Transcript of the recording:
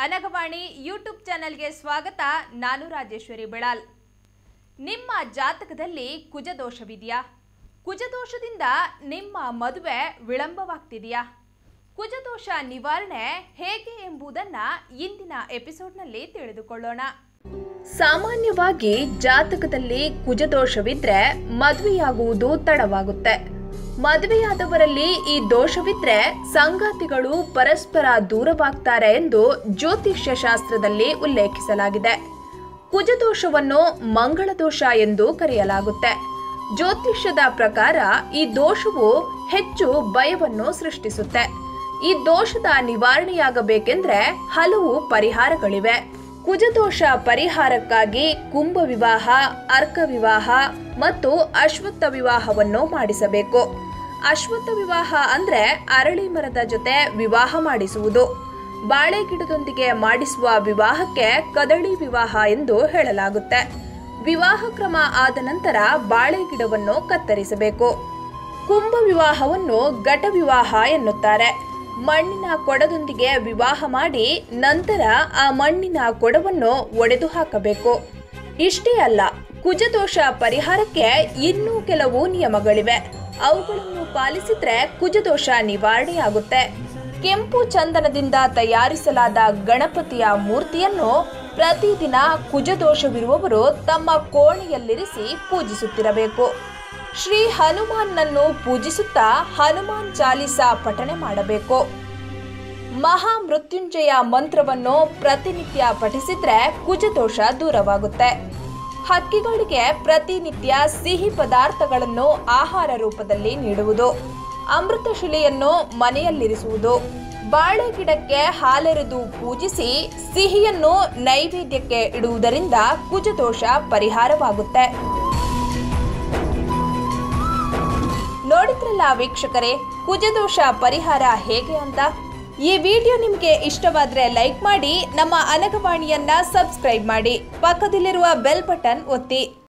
ಅನಗವಾಣಿ YouTube ಚಾನೆಲ್ಗೆ ಸ್ವಾಗತ ನಾನು ರಾಜೇಶ್ವರಿ ಬೆಳಾಲ್ ನಿಮ್ಮ ಜಾತಕದಲ್ಲಿ ಕುಜದೋಷವಿದೆಯಾ ಕುಜದೋಷದಿಂದ ನಿಮ್ಮ ಮದುವೆ ವಿಳಂಬವಾಗ್ತಿದೆಯಾ ಕುಜದೋಷ ನಿವಾರಣೆ ಹೇಗೆ ಎಂಬುದನ್ನ ಇಂದಿನ ಎಪಿಸೋಡ್ನಲ್ಲಿ ತಿಳಿದುಕೊಳ್ಳೋಣ ಸಾಮಾನ್ಯವಾಗಿ ಜಾತಕದಲ್ಲಿ ಕುಜದೋಷವಿದ್ರೆ ಮದುವೆಯಾಗುವುದು ತಡವಾಗುತ್ತೆ ಮದುವೆಯಾದವರಲ್ಲಿ ಈ ದೋಷವಿದ್ರೆ ಸಂಗಾತಿಗಳು ಪರಸ್ಪರ ದೂರವಾಗ್ತಾರೆ ಎಂದು ಜ್ಯೋತಿಷ್ಯ ಶಾಸ್ತ್ರದಲ್ಲಿ ಉಲ್ಲೇಖಿಸಲಾಗಿದೆ ಕುಜದೋಷವನ್ನು ಮಂಗಳ ದೋಷ ಎಂದು ಕರೆಯಲಾಗುತ್ತೆ ಜ್ಯೋತಿಷ್ಯದ ಪ್ರಕಾರ ಈ ದೋಷವು ಹೆಚ್ಚು ಭಯವನ್ನು ಸೃಷ್ಟಿಸುತ್ತೆ ಈ ದೋಷದ ನಿವಾರಣೆಯಾಗಬೇಕೆಂದ್ರೆ ಹಲವು ಪರಿಹಾರಗಳಿವೆ ಕುಜದೋಷ ಪರಿಹಾರಕ್ಕಾಗಿ ಕುಂಭ ವಿವಾಹ ಅರ್ಕ ವಿವಾಹ ಮತ್ತು ಅಶ್ವತ್ಥ ವಿವಾಹವನ್ನು ಮಾಡಿಸಬೇಕು ಅಶ್ವತ್ಥ ವಿವಾಹ ಅಂದ್ರೆ ಅರಳಿ ಮರದ ಜೊತೆ ವಿವಾಹ ಮಾಡಿಸುವುದು ಬಾಳೆ ಗಿಡದೊಂದಿಗೆ ಮಾಡಿಸುವ ವಿವಾಹಕ್ಕೆ ಕದಳಿ ವಿವಾಹ ಎಂದು ಹೇಳಲಾಗುತ್ತೆ ವಿವಾಹ ಕ್ರಮ ಆದ ನಂತರ ಬಾಳೆ ಗಿಡವನ್ನು ಕತ್ತರಿಸಬೇಕು ಕುಂಭ ವಿವಾಹವನ್ನು ಘಟ ವಿವಾಹ ಎನ್ನುತ್ತಾರೆ ಮಣ್ಣಿನ ಕೊಡದೊಂದಿಗೆ ವಿವಾಹ ಮಾಡಿ ನಂತರ ಆ ಮಣ್ಣಿನ ಕೊಡವನ್ನು ಒಡೆದು ಹಾಕಬೇಕು ಇಷ್ಟೇ ಅಲ್ಲ ಕುಜದೋಷ ಪರಿಹಾರಕ್ಕೆ ಇನ್ನೂ ಕೆಲವು ನಿಯಮಗಳಿವೆ ಅವುಗಳನ್ನು ಪಾಲಿಸಿದ್ರೆ ಕುಜದೋಷ ನಿವಾರಣೆಯಾಗುತ್ತೆ ಕೆಂಪು ಚಂದನದಿಂದ ತಯಾರಿಸಲಾದ ಗಣಪತಿಯ ಮೂರ್ತಿಯನ್ನು ಪ್ರತಿದಿನ ಕುಜದೋಷವಿರುವವರು ತಮ್ಮ ಕೋಣೆಯಲ್ಲಿರಿಸಿ ಪೂಜಿಸುತ್ತಿರಬೇಕು ಶ್ರೀ ಹನುಮಾನ್ನನ್ನು ಪೂಜಿಸುತ್ತಾ ಹನುಮಾನ್ ಚಾಲಿಸ ಪಠಣೆ ಮಾಡಬೇಕು ಮಹಾ ಮೃತ್ಯುಂಜಯ ಮಂತ್ರವನ್ನು ಪ್ರತಿನಿತ್ಯ ಪಠಿಸಿದ್ರೆ ಕುಜದೋಷ ದೂರವಾಗುತ್ತೆ ಹಕ್ಕಿಗಳಿಗೆ ಪ್ರತಿನಿತ್ಯ ಸಿಹಿ ಪದಾರ್ಥಗಳನ್ನು ಆಹಾರ ರೂಪದಲ್ಲಿ ನೀಡುವುದು ಅಮೃತಶಿಲೆಯನ್ನು ಮನೆಯಲ್ಲಿರಿಸುವುದು ಬಾಳೆ ಗಿಡಕ್ಕೆ ಹಾಲೆರೆದು ಪೂಜಿಸಿ ಸಿಹಿಯನ್ನು ನೈವೇದ್ಯಕ್ಕೆ ಇಡುವುದರಿಂದ ಕುಜದೋಷ ಪರಿಹಾರವಾಗುತ್ತೆ ನೋಡಿದ್ರಲ್ಲ ವೀಕ್ಷಕರೇ ಕುಜದೋಷ ಪರಿಹಾರ ಹೇಗೆ ಅಂತ ಈ ವಿಡಿಯೋ ನಿಮಗೆ ಇಷ್ಟವಾದ್ರೆ ಲೈಕ್ ಮಾಡಿ ನಮ್ಮ ಅನಗವಾಣಿಯನ್ನ ಸಬ್ಸ್ಕ್ರೈಬ್ ಮಾಡಿ ಪಕ್ಕದಲ್ಲಿರುವ ಬೆಲ್ ಬಟನ್ ಒತ್ತಿ